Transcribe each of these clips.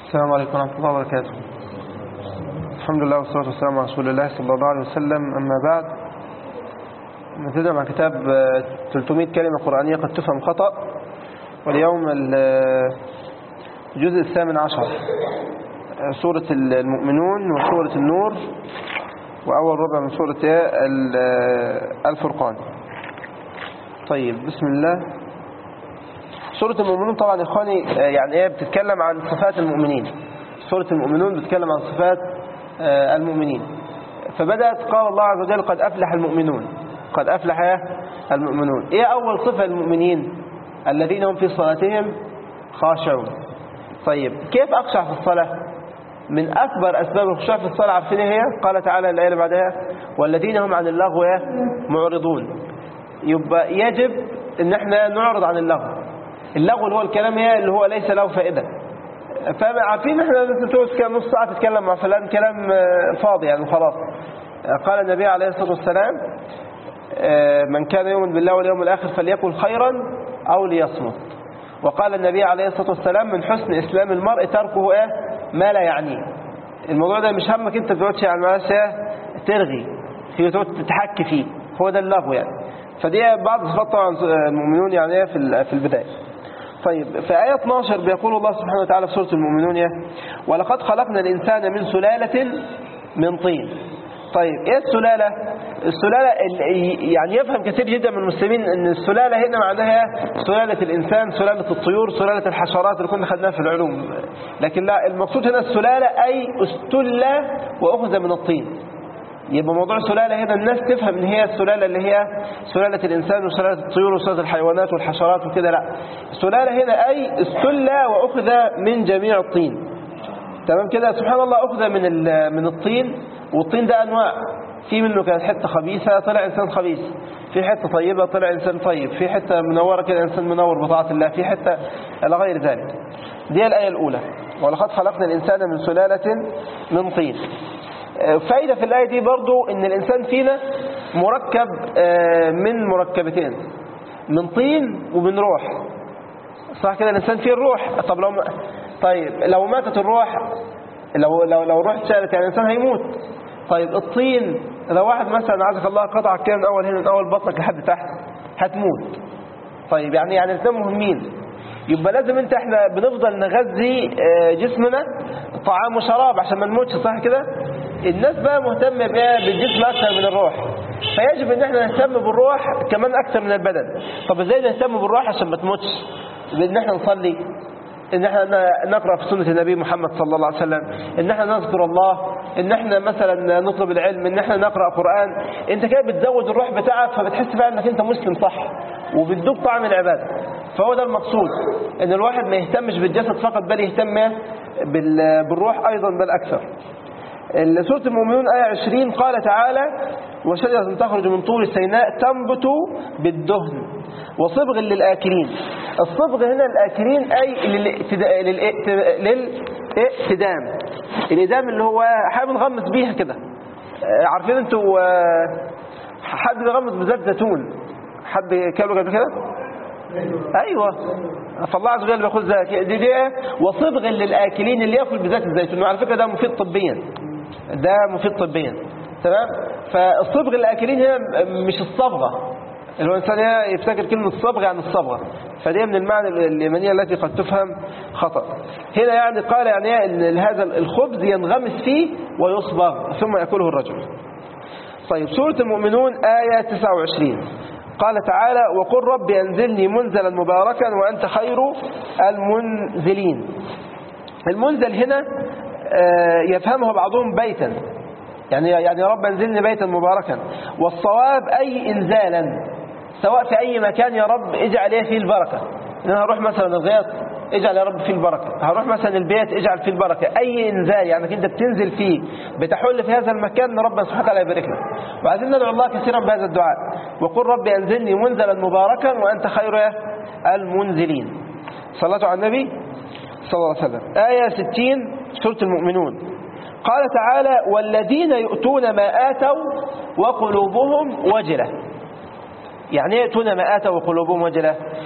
السلام عليكم ورحمة الله وبركاته الحمد لله والصلاة والسلام على رسول الله صلى الله عليه وسلم أما بعد نبتدأ مع كتاب آه، 300 كلمة قرآنية قد تفهم خطأ واليوم ال- آه، الجزء الثامن عشر آه، سورة المؤمنون وسورة النور وأول ربع من سورة آه، ال- آه، الفرقان طيب بسم الله سورة المؤمنون طبعا يا إخواني آه، يعني إيه بتتكلم عن صفات المؤمنين سورة المؤمنون بتتكلم عن صفات آه، المؤمنين فبدأت قال الله عز وجل قد أفلح المؤمنون قد أفلح المؤمنون إيه أول صفة المؤمنين الذين هم في صلاتهم خاشعون طيب كيف أخشع في الصلاة من أكبر أسباب الخشوع في الصلاة عارفين إيه هي قال تعالى الآية اللي بعدها والذين هم عن اللغو معرضون يبقى يجب ان احنا نعرض عن اللغو اللغو اللي هو الكلام ايه اللي هو ليس له فائده فعارفين احنا لازم تقعد كده نص ساعه تتكلم مع فلان كلام آه، فاضي يعني خلاص قال النبي عليه الصلاه والسلام آه، من كان يؤمن بالله واليوم الاخر فليقل خيرا او ليصمت وقال النبي عليه الصلاه والسلام من حسن اسلام المرء تركه ايه ما لا يعنيه الموضوع ده مش همك انت تقعدش على المعاش ترغي في تقعد تتحكي فيه هو ده اللغو يعني فدي بعض صفات طبعا المؤمنون يعني ايه في ال- في البدايه طيب في آية 12 بيقول الله سبحانه وتعالى في سورة المؤمنون إيه؟ ولقد خلقنا الإنسان من سلالة من طين طيب إيه السلالة السلالة ال- يعني يفهم كثير جدا من المسلمين أن السلالة هنا معناها سلالة الإنسان سلالة الطيور سلالة الحشرات اللي كنا خدناها في العلوم لكن لا المقصود هنا السلالة أي استل وأخذ من الطين يبقى موضوع سلالة هنا الناس تفهم ان هي السلالة اللي هي سلالة الإنسان وسلالة الطيور وسلالة الحيوانات والحشرات وكده لا السلالة هنا أي استلى وأخذ من جميع الطين تمام كده سبحان الله أخذ من ال- من الطين والطين ده أنواع في منه كانت حتة خبيثة طلع إنسان خبيث في حتة طيبة طلع إنسان طيب في حتة منورة كده إنسان منور بطاعة الله في حتة إلى غير ذلك دي الآية الأولى ولقد خلقنا الإنسان من سلالة من طين فايدة في الآية دي برضو ان الإنسان فينا مركب آه، من مركبتين من طين ومن روح صح كده الإنسان فيه الروح طب لو طيب لو ماتت الروح لو لو لو روح اتشالت يعني الإنسان هيموت طيب الطين لو واحد مثلا عزك الله قطع كده من أول هنا من أول بطنك لحد تحت هتموت طيب يعني يعني الاثنين مهمين يبقى لازم انت احنا بنفضل نغذي آه، جسمنا طعام وشراب عشان ما نموتش صح كده الناس بقى مهتمه بقى بالجسم اكثر من الروح فيجب ان احنا نهتم بالروح كمان اكثر من البدن طب ازاي نهتم بالروح عشان ما تموتش بان احنا نصلي ان احنا ن- نقرا في سنه النبي محمد صلى الله عليه وسلم ان احنا نذكر الله ان احنا مثلا نطلب العلم ان احنا نقرا قران انت كده بتزود الروح بتاعك فبتحس بقى انك انت مسلم صح وبتذوق طعم العباده فهو ده المقصود ان الواحد ما يهتمش بالجسد فقط بل يهتم بال- بالروح ايضا بل اكثر سورة المؤمنون آية 20 قال تعالى وشجرة تخرج من طور سيناء تنبت بالدهن وصبغ للآكلين الصبغ هنا الآكلين أي للإقتدا- للإقت- للإقتدام الإدام اللي هو حاجة بنغمس بيها كده آه، عارفين انتوا آه، حد بيغمس بزيت زيتون حد كانوا قبل كده ايوه فالله عز وجل بيقول ذلك دي دي وصبغ للاكلين اللي ياكل بذات الزيتون وعلى فكره ده مفيد طبيا ده مفيد طبيا تمام فالصبغ للاكلين هنا مش الصبغه اللي هو الانسان هنا يفتكر كلمه صبغ عن الصبغه فدي من المعنى اليمنيه التي قد تفهم خطا هنا يعني قال يعني إيه ان هذا الخبز ينغمس فيه ويصبغ ثم ياكله الرجل طيب سورة المؤمنون آية 29 قال تعالى وقل رب أنزلني منزلا مباركا وأنت خير المنزلين المنزل هنا آه، يفهمه بعضهم بيتا يعني يعني يا رب انزلني بيتا مباركا والصواب أي إنزالا سواء في أي مكان يا رب اجعل إيه فيه البركة إن أنا هروح مثلا الغيط اجعل يا رب فيه البركة هروح مثلا البيت اجعل فيه البركة أي إنزال يعني أنت بتنزل فيه بتحل في هذا المكان إن ربنا سبحانه وتعالى يبارك لك وعايزين ندعو الله كثيرا بهذا الدعاء وقل رب أنزلني منزلا مباركا وأنت خير المنزلين صلاة على النبي صلى الله عليه وسلم آية 60 سورة المؤمنون قال تعالى والذين يؤتون ما آتوا وقلوبهم وجلة يعني ايه يأتون ما آتوا وقلوبهم وجلة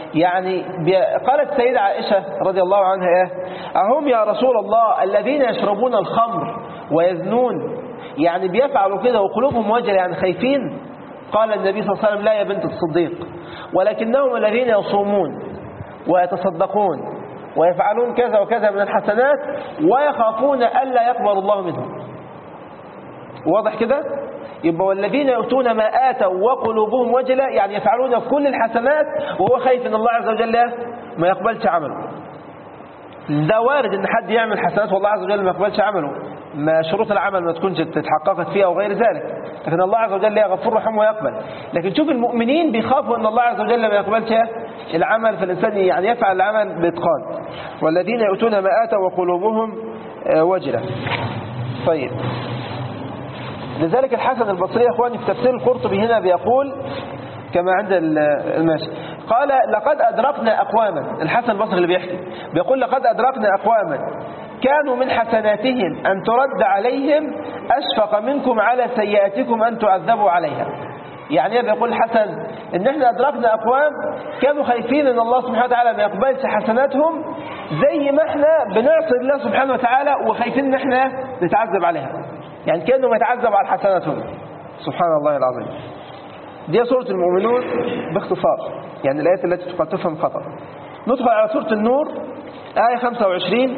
يعني بي- قالت السيدة عائشة رضي الله عنها إيه أهم يا رسول الله الذين يشربون الخمر ويزنون يعني بيفعلوا كده وقلوبهم وجل يعني خايفين قال النبي صلى الله عليه وسلم لا يا بنت الصديق ولكنهم الذين يصومون ويتصدقون ويفعلون كذا وكذا من الحسنات ويخافون ألا يقبل الله منهم واضح كده يبقى والذين يؤتون ما آتوا وقلوبهم وجلة يعني يفعلون كل الحسنات وهو خايف ان الله عز وجل ما يقبلش عمله ده وارد ان حد يعمل حسنات والله عز وجل ما يقبلش عمله ما شروط العمل ما تكونش اتحققت فيها او غير ذلك لكن الله عز وجل غفور رحيم ويقبل لكن شوف المؤمنين بيخافوا ان الله عز وجل ما يقبلش العمل فالانسان يعني يفعل العمل باتقان والذين يؤتون ما اتوا وقلوبهم آه، وجله طيب لذلك الحسن البصري يا اخواني في تفسير القرطبي هنا بيقول كما عند ال- الماشي قال لقد أدركنا أقواما الحسن البصري اللي بيحكي بيقول لقد أدركنا أقواما كانوا من حسناتهم أن ترد عليهم أشفق منكم على سيئاتكم أن تعذبوا عليها يعني ايه بيقول الحسن ان احنا ادركنا اقوام كانوا خايفين ان الله سبحانه وتعالى ما يقبلش حسناتهم زي ما احنا بنعصي الله سبحانه وتعالى وخايفين ان احنا نتعذب عليها يعني كانه ما يتعذب على حسناتهم سبحان الله العظيم دي سورة المؤمنون باختصار يعني الآيات التي قد تفهم خطأ ندخل على سورة النور آية 25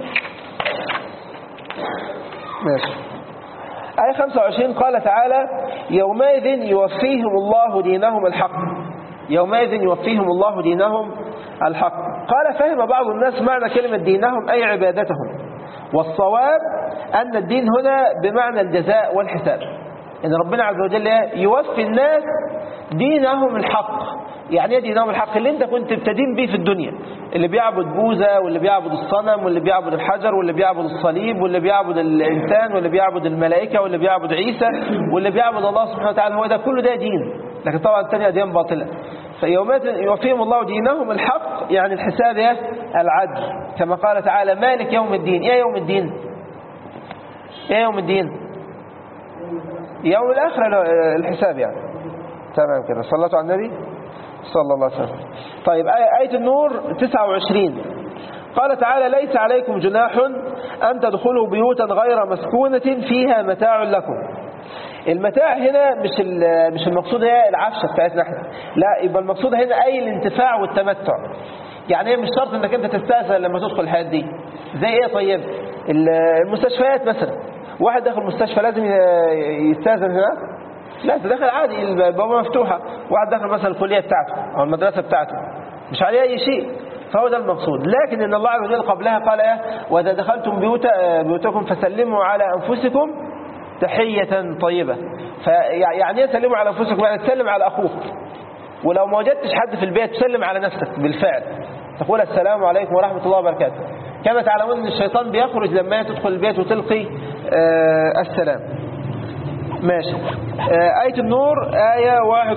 ماشي آية 25 قال تعالى يومئذ يوفيهم الله دينهم الحق يومئذ يوفيهم الله دينهم الحق قال فهم بعض الناس معنى كلمة دينهم أي عبادتهم والصواب أن الدين هنا بمعنى الجزاء والحساب إن ربنا عز وجل يوفي الناس دينهم الحق يعني ايه دينهم الحق اللي انت كنت بتدين بيه في الدنيا اللي بيعبد بوذا واللي بيعبد الصنم واللي بيعبد الحجر واللي بيعبد الصليب واللي بيعبد الإنسان واللي بيعبد الملائكة واللي بيعبد عيسى واللي بيعبد الله سبحانه وتعالى هو ده كله ده دين لكن طبعا الثانية دين باطلة فيومئذ يوفيهم الله دينهم الحق يعني الحساب ايه العدل كما قال تعالى مالك يوم الدين ايه يوم الدين ايه يوم الدين يوم الآخرة الحساب يعني تمام كده صليتوا على النبي صلى الله عليه وسلم طيب آية, آية النور 29 قال تعالى ليس عليكم جناح أن تدخلوا بيوتا غير مسكونة فيها متاع لكم المتاع هنا مش مش المقصود هي العفشة بتاعتنا احنا لا يبقى المقصود هنا أي الانتفاع والتمتع يعني هي مش شرط انك انت تستأذن لما تدخل الحياة دي زي ايه طيب المستشفيات مثلا واحد داخل المستشفى لازم يستأذن هناك لا ده داخل عادي البوابه مفتوحه واحد داخل مثلا الكليه بتاعته او المدرسه بتاعته مش عليه اي شيء فهو ده المقصود لكن ان الله عز وجل قبلها قال ايه واذا دخلتم بيوت بيوتكم فسلموا على انفسكم تحيه طيبه فيعني ايه سلموا على انفسكم يعني تسلم على اخوك ولو ما وجدتش حد في البيت تسلم على نفسك بالفعل تقول السلام عليكم ورحمه الله وبركاته كما تعلمون ان الشيطان بيخرج لما تدخل البيت وتلقي آه السلام ماشي آية النور آية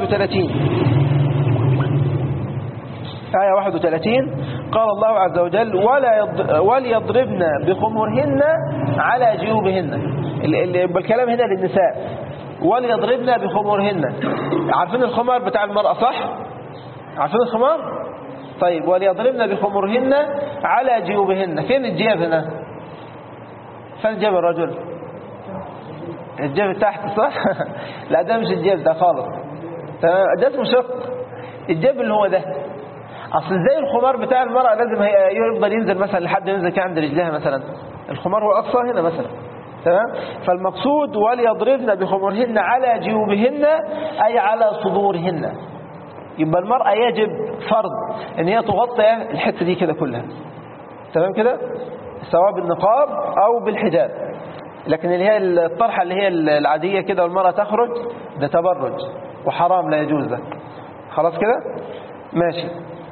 31 آية 31 قال الله عز وجل ولا يض... وليضربن بخمرهن على جيوبهن الكلام هنا للنساء وليضربن بخمرهن عارفين الخمر بتاع المرأة صح عارفين الخمار طيب وليضربن بخمرهن على جيوبهن فين الجيب هنا فين جيب الرجل الجيب تحت صح لا ده مش الجيب ده خالص تمام ده اسمه شق الجيب اللي هو ده اصل زي الخمار بتاع المرأة لازم يفضل ينزل مثلا لحد ينزل كده عند رجلها مثلا الخمار هو اقصى هنا مثلا تمام فالمقصود وليضربن بخمرهن على جيوبهن اي على صدورهن يبقى المرأة يجب فرض ان هي تغطي الحتة دي كده كلها تمام كده سواء بالنقاب او بالحجاب لكن اللي هي الطرحة اللي هي العادية كده والمرأة تخرج ده تبرج وحرام لا يجوز ده خلاص كده ماشي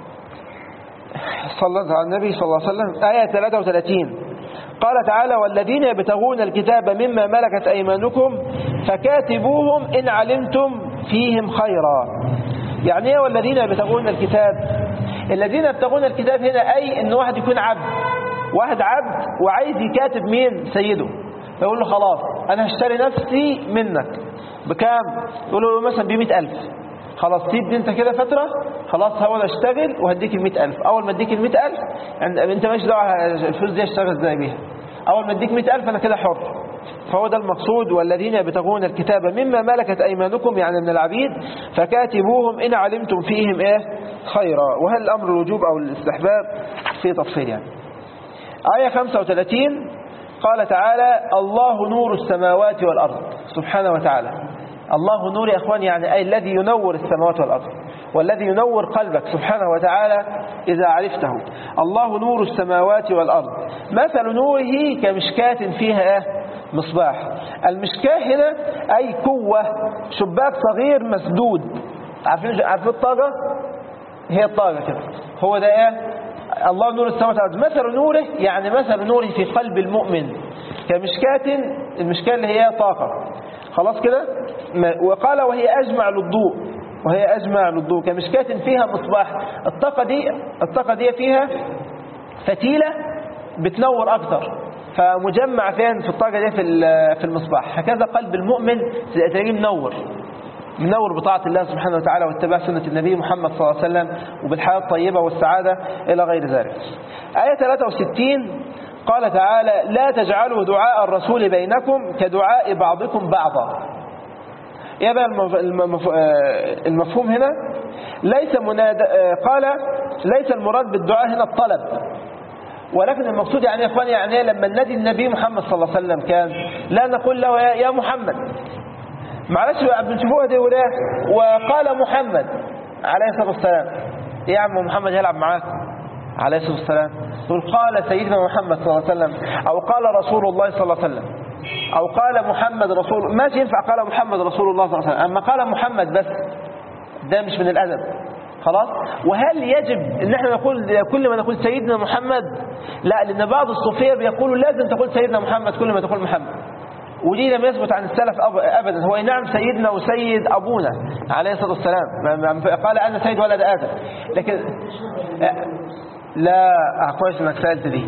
صلى الله على النبي صلى الله عليه وسلم آية 33 قال تعالى والذين يبتغون الكتاب مما ملكت أيمانكم فكاتبوهم إن علمتم فيهم خيرا يعني ايه والذين يبتغون الكتاب الذين يبتغون الكتاب هنا أي إن واحد يكون عبد واحد عبد وعايز يكاتب مين سيده فيقول له خلاص أنا هشتري نفسي منك بكام يقول له مثلا بمئة ألف خلاص سيب دي انت كده فترة خلاص هو ده اشتغل وهديك المئة ألف أول ما اديك المئة ألف عند- انت ماشي دعوة الفلوس دي اشتغل ازاي بيها أول ما اديك مئة ألف أنا كده حر فهو ده المقصود والذين يبتغون الكتاب مما ملكت أيمانكم يعني من العبيد فكاتبوهم إن علمتم فيهم إيه خيرا وهل الأمر الوجوب أو الاستحباب في تفصيل يعني آية 35 قال تعالى الله نور السماوات والأرض سبحانه وتعالى الله نور يا أخوان يعني أي الذي ينور السماوات والأرض والذي ينور قلبك سبحانه وتعالى إذا عرفته الله نور السماوات والأرض مثل نوره كمشكاة فيها إيه؟ مصباح المشكاة هنا أي كوة شباك صغير مسدود عارفين عارفين الطاقة هي الطاقة كده هو ده ايه الله نور السماوات والارض مثل نوره يعني مثل نوره في قلب المؤمن كمشكاة المشكاة اللي هي طاقة خلاص كده ما- وقال وهي أجمع للضوء وهي أجمع للضوء كمشكاة فيها مصباح الطاقة دي الطاقة دي فيها فتيلة بتنور أكتر فمجمع فين في الطاقة دي في ال- في المصباح هكذا قلب المؤمن تلاقيه منور منور بطاعة الله سبحانه وتعالى واتباع سنة النبي محمد صلى الله عليه وسلم وبالحياة الطيبة والسعادة إلى غير ذلك آية 63 قال تعالى لا تجعلوا دعاء الرسول بينكم كدعاء بعضكم بعضا ايه بقى المف- المف- آه، المفهوم هنا ليس منادى آه، قال ليس المراد بالدعاء هنا الطلب ولكن المقصود يعني يا اخواني يعني إيه لما ننادي النبي محمد صلى الله عليه وسلم كان لا نقول له يا يا محمد معلش بنشوفوها دي وده وقال محمد عليه الصلاه والسلام ايه يا عم محمد هيلعب معاك عليه الصلاه والسلام يقول قال سيدنا محمد صلى الله عليه وسلم او قال رسول الله صلى الله عليه وسلم او قال محمد رسول ما ينفع قال محمد رسول الله صلى الله عليه وسلم اما قال محمد بس ده مش من الادب خلاص وهل يجب ان احنا نقول كل ما نقول سيدنا محمد لا لان بعض الصوفيه بيقولوا لازم تقول سيدنا محمد كل ما تقول محمد ودي لم يثبت عن السلف أب- ابدا هو نعم سيدنا وسيد ابونا عليه الصلاه والسلام ما- ما- قال انا سيد ولد ادم لكن لا آه، كويس انك سالت دي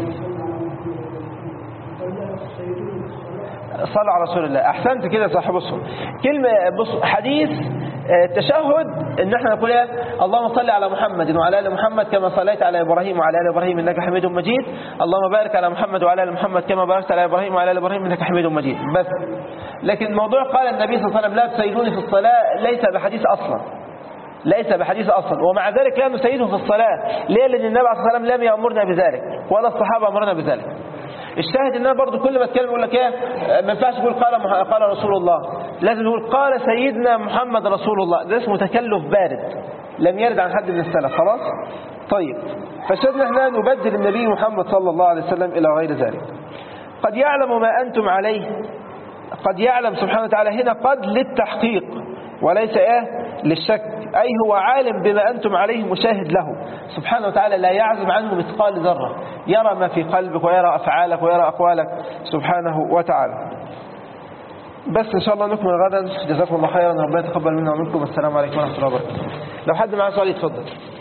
صلوا على رسول الله احسنت كده صح بصوا كلمه بص حديث آه، التشهد ان احنا نقول ايه اللهم صل على محمد وعلى ال محمد كما صليت على ابراهيم وعلى ال ابراهيم انك حميد مجيد اللهم بارك على محمد وعلى ال محمد كما باركت على ابراهيم وعلى ال ابراهيم انك حميد مجيد بس لكن موضوع قال النبي صلى الله عليه وسلم لا تسيدوني في الصلاه ليس بحديث اصلا ليس بحديث أصلا ومع ذلك لا نسيده في الصلاة ليه لأن النبي عليه الصلاة والسلام لم يأمرنا بذلك ولا الصحابة أمرنا بذلك الشاهد ان انا برضو كل ما اتكلم يقول لك ايه ما ينفعش تقول قال مح- قال رسول الله لازم نقول قال سيدنا محمد رسول الله ده اسمه تكلف بارد لم يرد عن حد من السلف خلاص طيب فشدنا احنا نبدل النبي محمد صلى الله عليه وسلم الى غير ذلك قد يعلم ما انتم عليه قد يعلم سبحانه وتعالى هنا قد للتحقيق وليس ايه للشك اي هو عالم بما انتم عليه مشاهد له سبحانه وتعالى لا يعزم عنه مثقال ذره يرى ما في قلبك ويرى افعالك ويرى اقوالك سبحانه وتعالى بس ان شاء الله نكمل غدا جزاكم الله خيرا ربنا يتقبل منا ومنكم السلام عليكم ورحمه الله وبركاته لو حد معاه سؤال يتفضل